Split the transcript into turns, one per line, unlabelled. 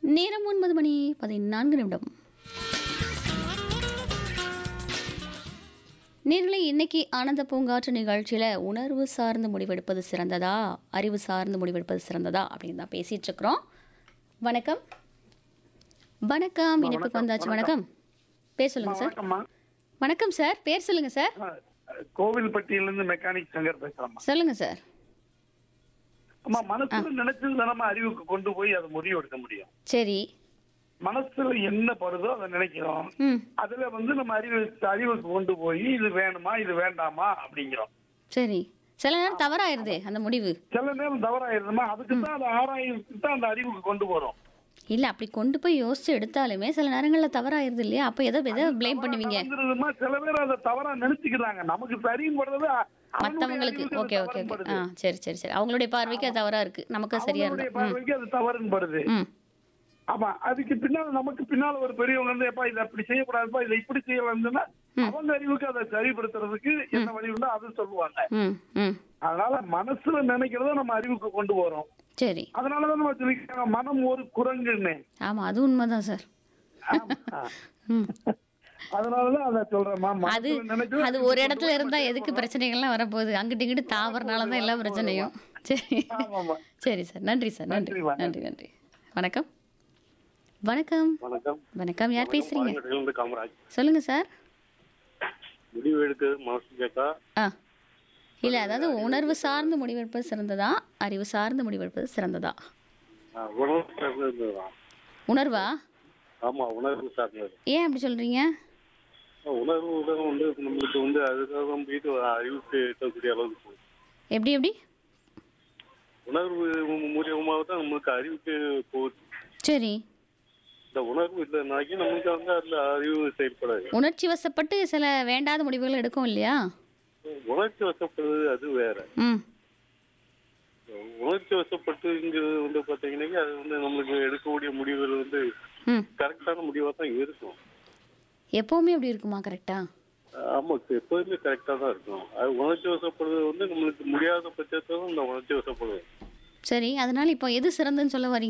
நேரம் ஒன்பது மணி பதினான்கு நிமிடம் நேர்களை இன்னைக்கு ஆனந்த பூங்காற்று நிகழ்ச்சியில் உணர்வு சார்ந்து முடிவெடுப்பது சிறந்ததா அறிவு சார்ந்து முடிவெடுப்பது சிறந்ததா அப்படின்னு தான் பேசிட்டு இருக்கிறோம் வணக்கம் வணக்கம் இணைப்புக்கு வந்தாச்சு வணக்கம் பேர் சொல்லுங்க சார்
வணக்கம்மா
வணக்கம் சார் பேர் சொல்லுங்க சார்
அஹ், கோவில்பட்டியிலிருந்து மெக்கானிக் சங்கர் பேசுறேம்மா
சொல்லுங்க சார்
அம்மா மனசுல நினைச்சது நம்ம அறிவுக்கு கொண்டு போய் அதை முடிவு எடுக்க முடியும்
சரி
மனசுல என்ன படுதோ அதை நினைக்கிறோம்
ம்
அதுல வந்து நம்ம அறிவு அறிவுக்கு கொண்டு போய் இது வேணுமா இது வேண்டாமா அப்படிங்கிறோம்
சரி சில நேரம் தவறாயிருதே அந்த முடிவு
சில நேரம் தவறாயிருந்தோமா அதுக்கு தான் அதை ஆராய்ச்சிட்டு தான் அந்த அறிவுக்கு கொண்டு போறோம்
இல்லை அப்படி கொண்டு போய் யோசிச்சு எடுத்தாலுமே சில நேரங்களில் தவறாயிருது இல்லையா அப்போ எதை எதை ப்ளேம் பண்ணுவீங்க
நடந்துருதுமா சில பேர் அதை தவறா நினைச்சுக்கிறாங்க நமக்கு சரின்னு படுறது அவனுடைய
மற்றவங்களுக்கு
அறிவுக்கு
ஓகே
அது
ஓகே
தவறுன்னு
ஓகே
படுது.
ஆ சரி சரி சரி அவங்களுடைய பார்வைக்கு அது தவறா இருக்கு நமக்கு அது சரியா
அவங்களுடைய
இருந்தா ம்
பார்வைக்கு அது தவறுன்னு படுது
ம்
ஆமா அதுக்கு பின்னால நமக்கு பின்னால ஒரு பெரியவங்க வந்து எப்பா இதை அப்படி செய்யக்கூடாதுப்பா இதை இப்படி செய்யலாம்னா அவங்க அறிவுக்கு அதை சரிப்படுத்துறதுக்கு என்ன வழி உண்டோ அது சொல்லுவாங்க
ம் ம்
அதனால மனசுல நினைக்கிறத நம்ம அறிவுக்கு கொண்டு வரோம்
சரி
அதனாலதான் நம்ம சொல்லிக்கிறாங்க மனம் ஒரு குரங்குன்னு
ஆமாம் அது உண்மைதான் சார்
ஆமா.
ம்
அதனாலதான் அதை சொல்றேம்மா
அது
மனசுல நினைச்சதை
அது ஒரு இடத்துல இருந்தா எதுக்கு பிரச்சனைகள்லாம் வரப்போகுது அங்கிட்டு இங்கிட்டு தாவறனால தான் எல்லா பிரச்சனையும் சரி
ஆமாமா
சரி சார் நன்றி சார் நன்றி
நன்றிம்மா,
நன்றி நன்றி வணக்கம் வணக்கம்
வணக்கம்
வணக்கம் யார் பேசுறீங்க
பாலங்கட்டிலிருந்து காமராஜ்
சொல்லுங்க சார்
முடிவு எடுக்க மனசு கேட்டா
ஆ இல்லை அதாவது உணர்வு சார்ந்து முடிவெடுப்பது சிறந்ததா அறிவு சார்ந்து முடிவெடுப்பது சிறந்ததா
ஆஹ், உணவு சார்ந்ததுதான்
உணர்வா
ஆமா உணர்வு சார்ந்தது
ஏன் அப்படி சொல்றீங்க
உணர்வு உலகம் வந்து நம்மளுக்கு வந்து அதுக்காக போயிட்டு அறிவுக்கு எட்டக்கூடிய அளவுக்கு போகுது
எப்படி எப்படி
உணர்வு மூலியமாக தான் நம்மளுக்கு அறிவுக்கு போகுது
சரி
இந்த உணர்வு இல்லைனாக்கி நம்மளுக்கு வந்து அதுல அறிவு செயல்படாது
உணர்ச்சி வசப்பட்டு சில வேண்டாத முடிவுகள் எடுக்கும் இல்லையா
உணர்ச்சி வசப்படுறது அது வேற
ம்
உணர்ச்சி வசப்பட்டு இங்க வந்து பாத்தீங்கன்னா அது வந்து நம்மளுக்கு எடுக்கக்கூடிய முடிவுகள் வந்து
ம்
கரெக்டான முடிவா தான் இருக்கும்
எப்பவுமே அப்படி இருக்குமா கரெக்டா
ஆமா எப்போதுமே கரெக்டா தான் இருக்கும் அது உணர்ச்சி வசப்படுறது வந்து நம்மளுக்கு முடியாத பட்சத்துல தான் இந்த உணர்ச்சி வசப்படுது
சரி அதனால இப்போ எது சிறந்ததுன்னு சொல்ல வரீங்க